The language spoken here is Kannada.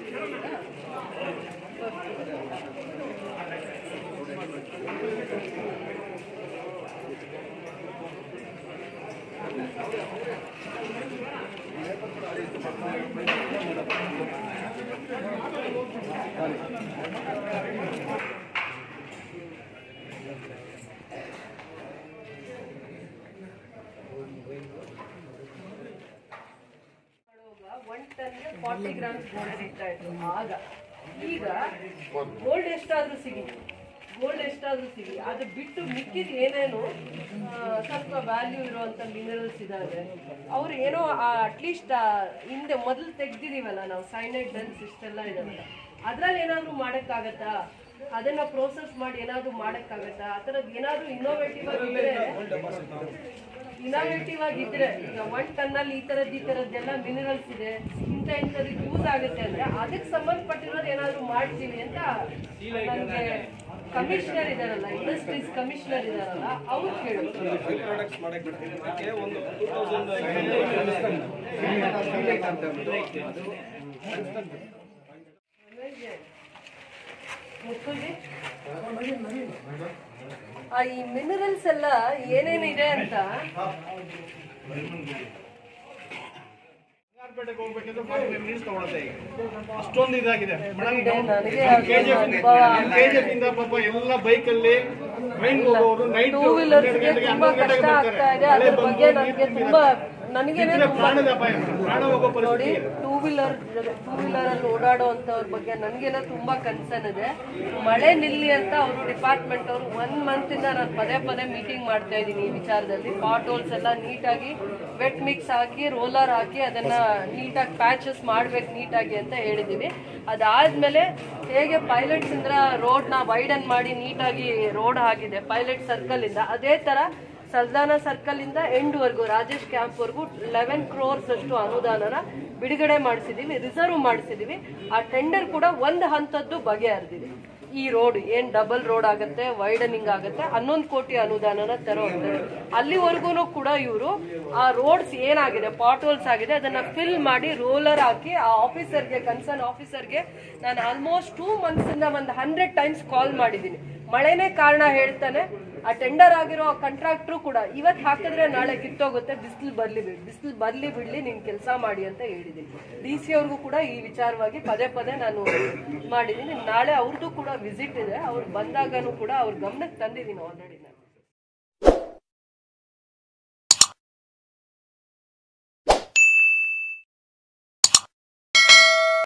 ಒನ್ ಟನ್ಗೆ ಫಾರ್ಟಿ ಗ್ರಾಮ್ಸ್ ಗೋಲ್ಡ್ ಸಿಗ್ತಾ ಇತ್ತು ಆಗ ಈಗ ಗೋಲ್ಡ್ ಎಷ್ಟಾದ್ರೂ ಸಿಗಿ ಗೋಲ್ಡ್ ಎಷ್ಟಾದ್ರೂ ಸಿಗಿ ಅದು ಬಿಟ್ಟು ಮಿಕ್ಕಿದ ಏನೇನು ಆ, ಸ್ವಲ್ಪ ವ್ಯಾಲ್ಯೂ ಇರುವಂತ ಮಿನರಲ್ಸ್ ಇದಾವೆ ಅವ್ರು ಏನೋ ಅಟ್ಲೀಸ್ಟ್ ಹಿಂದೆ ಮೊದಲು ತೆಗ್ದಿದೀವಲ್ಲ ನಾವು ಸೈನೈಡ್ ಡನ್ಸ್ ಇಷ್ಟೆಲ್ಲ ಇದಾವಲ್ಲ ಅದ್ರಲ್ಲಿ ಏನಾದ್ರು ಮಾಡಕ್ಕಾಗತ್ತಾ ಅದನ್ನ ಪ್ರೋಸೆಸ್ ಮಾಡಿ ಏನಾದ್ರು ಮಾಡಕ್ಕಾಗತ್ತಾ ಆ ಥರದ್ದು ಏನಾದ್ರು ಇನ್ನೋವೇಟಿವ್ ಆಗಿದ್ರೆ ಇನೋವೇಟಿವ್ ಆಗಿದ್ರೆ ಈಗ ಒನ್ ಟನ್ ಅಲ್ಲಿ ಈ ತರದ್ ಈ ತರದ್ದೆಲ್ಲ ಮಿನರಲ್ಸ್ ಇದೆ ಇಂಥ ಇಂಥದಕ್ಕೆ ಯೂಸ್ ಆಗುತ್ತೆ ಅಂದ್ರೆ ಅದಕ್ಕೆ ಸಂಬಂಧಪಟ್ಟಿರೋದು ಏನಾದ್ರು ಮಾಡ್ತೀವಿ ಅಂತ ನನಗೆ ಕಮಿಷನರ್ ಇದಾರಲ್ಲ ಇಂಡಸ್ಟ್ರೀಸ್ ಕಮಿಷನರ್ ಇದಾರಲ್ಲ ಅವ್ರು ಕೇಳಿದ್ರು ಪ್ರಾಡಕ್ಟ್ಸ್ ಮಾಡಕ್ ಬಿಡ್ತೀವಿ ಒಂದು ಟೂ ತೌಸಂಡ್ ಮುತ್ತುಜಿ? ಆ ಈ ಮಿನರಲ್ಸ್ ಎಲ್ಲ ಏನೇನಿದೆ ಅಂತ ಬಂಗಾರಪೇಟೆಗೆ ಹೋಗ್ಬೇಕಂದ್ರೆ ಫಾರ್ಟಿ ಫೈವ್ ಮಿನಿಟ್ಸ್ ತಗೊಳುತ್ತೆ ಈಗ ಅಷ್ಟೊಂದು ಇದಾಗಿದೆ ನನಗೆ ಕೆಜಿಎಫ್ ಕೆಜಿಎಫ್ ಇಂದ ಪಾಪ ಎಲ್ಲ ಬೈಕ್ ಅಲ್ಲಿ ಟ್ರೈನ್ ಹೋಗೋರು ನೈಟ್ ಟೂ ವೀಲರ್ಸ್ಗೆ ತುಂಬಾ ಕಷ್ಟ ಆಗ್ತಾ ಇದೆ ಅದ್ರ ಬಗ್ಗೆ ನನಗೆ ತುಂಬಾ ನನಗೇನೆ ತುಂಬಾ ಪ್ರಾಣದ ಅಪಾಯ ಪ್ರಾಣ ಹೋಗೋ ನೋಡಿ ಪರಿಸ್ಥಿತಿ ಟೂ ವೀಲರ್ ಟೂ ವೀಲರ್ ಅಲ್ಲಿ ಓಡಾಡೋ ಅಂತವ್ರ ಬಗ್ಗೆ ನನಗೇನೋ ತುಂಬಾ ಕನ್ಸರ್ನ್ ಇದೆ ಮಳೆ ನಿಲ್ಲಿ ಅಂತ ಅವರು ಡಿಪಾರ್ಟ್ಮೆಂಟ್ ಅವರು ಒನ್ ಮಂತ್ ಇಂದ ನಾನು ಪದೇ ಪದೇ ಮೀಟಿಂಗ್ ಮಾಡ್ತಾ ಇದ್ದೀನಿ ಈ ವಿಚಾರದಲ್ಲಿ ಪಾಟ್ ಹೋಲ್ಸ್ ಎಲ್ಲ ನೀಟಾಗಿ ವೆಟ್ ಮಿಕ್ಸ್ ಹಾಕಿ ರೋಲರ್ ಹಾಕಿ ಅದನ್ನ ನೀಟಾಗಿ ಪ್ಯಾಚಸ್ ಮಾಡ್ಬೇಕು ನೀಟಾಗಿ ಅಂತ ಹೇಳಿದೀವಿ ಅದಾದ್ಮೇಲೆ ಹೇಗೆ ಪೈಲಟ್ಸ್ ಇಂದ ರೋಡ್ನ ವೈಡನ್ ಮಾಡಿ ನೀಟಾಗಿ ರೋಡ್ ಆಗಿದೆ ಪೈಲಟ್ ಸರ್ಕಲ್ ಇಂದ ಅದೇ ತರ ಸಲ್ದಾನ ಸರ್ಕಲ್ ಇಂದ ಎಂಡ್ ವರ್ಗು ರಾಜೇಶ್ ಕ್ಯಾಂಪ್ ವರ್ಗು ಲೆವೆನ್ ಕ್ರೋರ್ಸ್ ಅಷ್ಟು ಅನುದಾನನ ಬಿಡುಗಡೆ ಮಾಡಿಸಿದೀವಿ ರಿಸರ್ವ್ ಮಾಡಿಸಿದೀವಿ ಆ ಟೆಂಡರ್ ಕೂಡ ಒಂದು ಹಂತದ್ದು ಬಗೆಹರಿದಿದೆ ಈ ರೋಡ್ ಏನ್ ಡಬಲ್ ರೋಡ್ ಆಗುತ್ತೆ ವೈಡನಿಂಗ್ ಆಗುತ್ತೆ ಹನ್ನೊಂದು ಕೋಟಿ ಅನುದಾನನ ತರೋ ಅಲ್ಲಿವರೆಗೂ ಕೂಡ ಇವರು ಆ ರೋಡ್ಸ್ ಏನಾಗಿದೆ ಪಾಟ್ ಹೋಲ್ಸ್ ಆಗಿದೆ ಅದನ್ನ ಫಿಲ್ ಮಾಡಿ ರೋಲರ್ ಹಾಕಿ ಆ ಆಫೀಸರ್ಗೆ ಕನ್ಸರ್ನ್ ಆಫೀಸರ್ಗೆ ನಾನು ಆಲ್ಮೋಸ್ಟ್ ಟೂ ಮಂತ್ಸ್ ಇಂದ ಒಂದು ಹಂಡ್ರೆಡ್ ಟೈಮ್ಸ್ ಕಾಲ್ ಮಾಡಿದ್ದೀನಿ ಮಳೆನೇ ಕಾರಣ ಹೇಳ್ತಾನೆ ಆ ಟೆಂಡರ್ ಆಗಿರೋ ಕಾಂಟ್ರಾಕ್ಟ್ರು ಕೂಡ ಇವತ್ತು ಹಾಕಿದ್ರೆ ನಾಳೆ ಕಿತ್ತೋಗುತ್ತೆ ಬಿಸಿಲು ಬರ್ಲಿ ಬಿಡಿ ಬಿಸಿಲು ಬರ್ಲಿ ಬಿಡ್ಲಿ ನೀನ್ ಕೆಲಸ ಮಾಡಿ ಅಂತ ಹೇಳಿದ್ದೀನಿ ಡಿ ಸಿ ಅವ್ರಿಗೂ ಕೂಡ ಈ ವಿಚಾರವಾಗಿ ಪದೇ ಪದೇ ನಾನು ಮಾಡಿದ್ದೀನಿ ನಾಳೆ ಅವ್ರದ್ದು ಕೂಡ ವಿಸಿಟ್ ಇದೆ ಅವ್ರು ಬಂದಾಗನೂ ಕೂಡ ಅವ್ರ ಗಮನಕ್ಕೆ ತಂದಿದ್ದೀನಿ ಆಲ್ರೆಡಿ ನಾನು